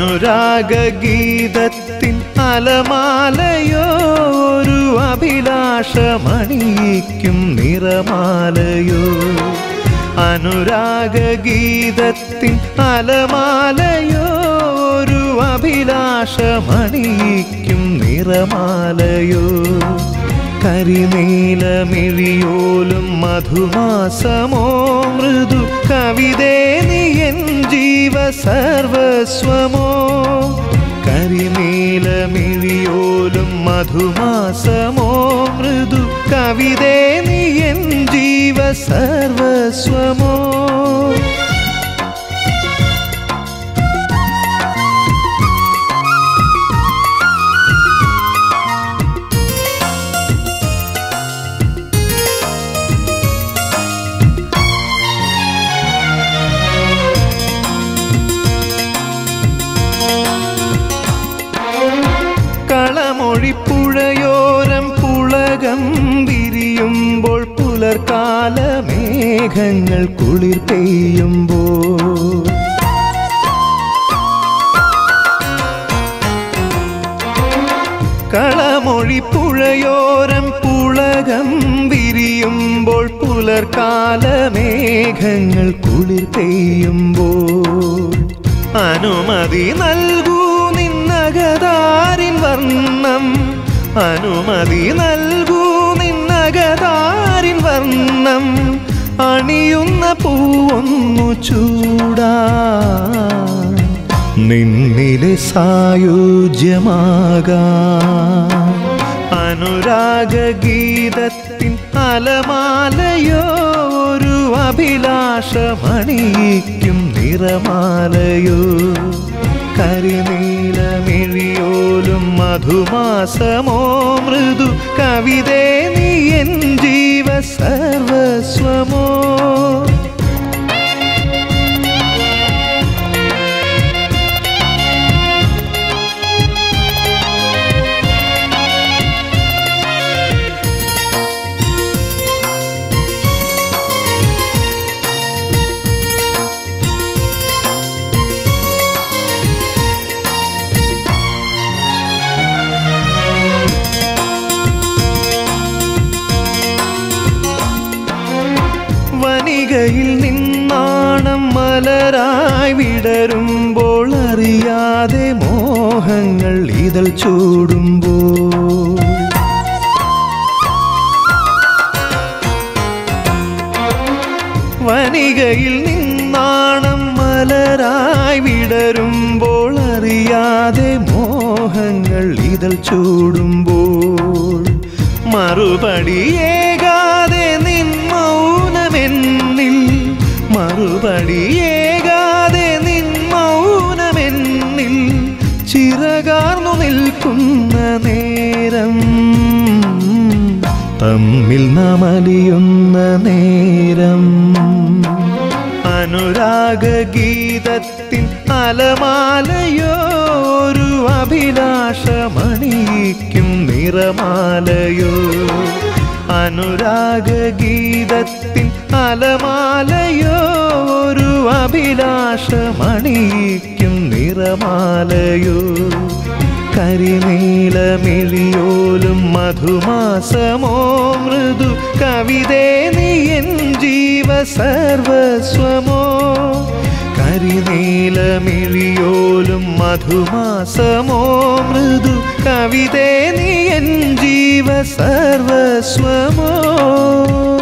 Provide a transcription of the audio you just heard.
അനുരാഗഗീതത്തിൻ അലമാലയോ ഒരു അഭിലാഷമണിയിക്കും നിറമാലയോ അനുരാഗഗീതത്തിൻ അലമാലയോ ഒരു അഭിലാഷമണിയിക്കും നിറമാലയോ കരിനീലമിഴിയോലും മധുമാസമോ മൃദു കവിതേ നീ എൻ ജീവ സർവസ്വമോ കരിനീലമിഴിയോലും മധുമാസമോ മൃദു കവിതേ നീ എൻ ജീവ സർവസ്വമോ കളമൊഴിപ്പുഴയോരം പുളകം വിരിയുമ്പോൾ പുലർക്കാല മേഘങ്ങൾ കുളിർ പെയ്യുമ്പോൾ കളമൊഴിപ്പുഴയോരം പുളകം വിരിയുമ്പോൾ പുലർക്കാല മേഘങ്ങൾ കുളിർ പെയ്യുമ്പോൾ അനുമതി നൽകൂ നിന്നകതാരിൻ വർണ്ണം അനുമതി നൽകൂ നിന്നകതാരിൻ വർണ്ണം അണിയുന്ന പൂവൊന്നു ചൂടാ നിന്നിലെ സായുജ്യമാകാ അനുരാഗഗീതത്തിൻ അലമാലയോ ഒരു അഭിലാഷമണിയിക്കും നിറമാലയോ കരിനീലമിഴിയോലും മധുമാസമോ മൃദു കവിതേ നീ എൻ ജീവ സർവസ്വമോ വനികയിൽ നിന്നാണം മലരായി വിടരുമ്പോൾ അറിയാതെ മോഹങ്ങൾ ഇതൾ ചൂടുമ്പോൾ വനികയിൽ നിന്നാണം മലരായി വിടരുമ്പോൾ അറിയാതെ മോഹങ്ങൾ ഇതൾ ചൂടുമ്പോൾ മറുപടിയേകാതെ നിൻ മൗനമെന്നിൽ മറുപടിയേകാതെ നിൻ മൗനമെന്നിൽ ചിറകാർന്നു നിൽക്കുന്ന നേരം തമ്മിൽ നമലിയുന്ന നേരം അനുരാഗഗീതത്തിൻ അലമാലയോ ഒരു അഭിലാഷമണിയിക്കും നിറമാലയോ അനുരാഗഗീതത്തിൻ അലമാലയോ ഒരു അഭിലാഷമണിയിക്കും നിറമാലയോ കരിനീലമിഴിയോലും മധുമാസമോ മൃദു കവിതേ നീ എൻ ജീവ സർവസ്വമോ കരിനീലമിഴിയോലും മധുമാസമോ മൃദു കവിതേ നീ എൻ ജീവ സർവസ്വമോ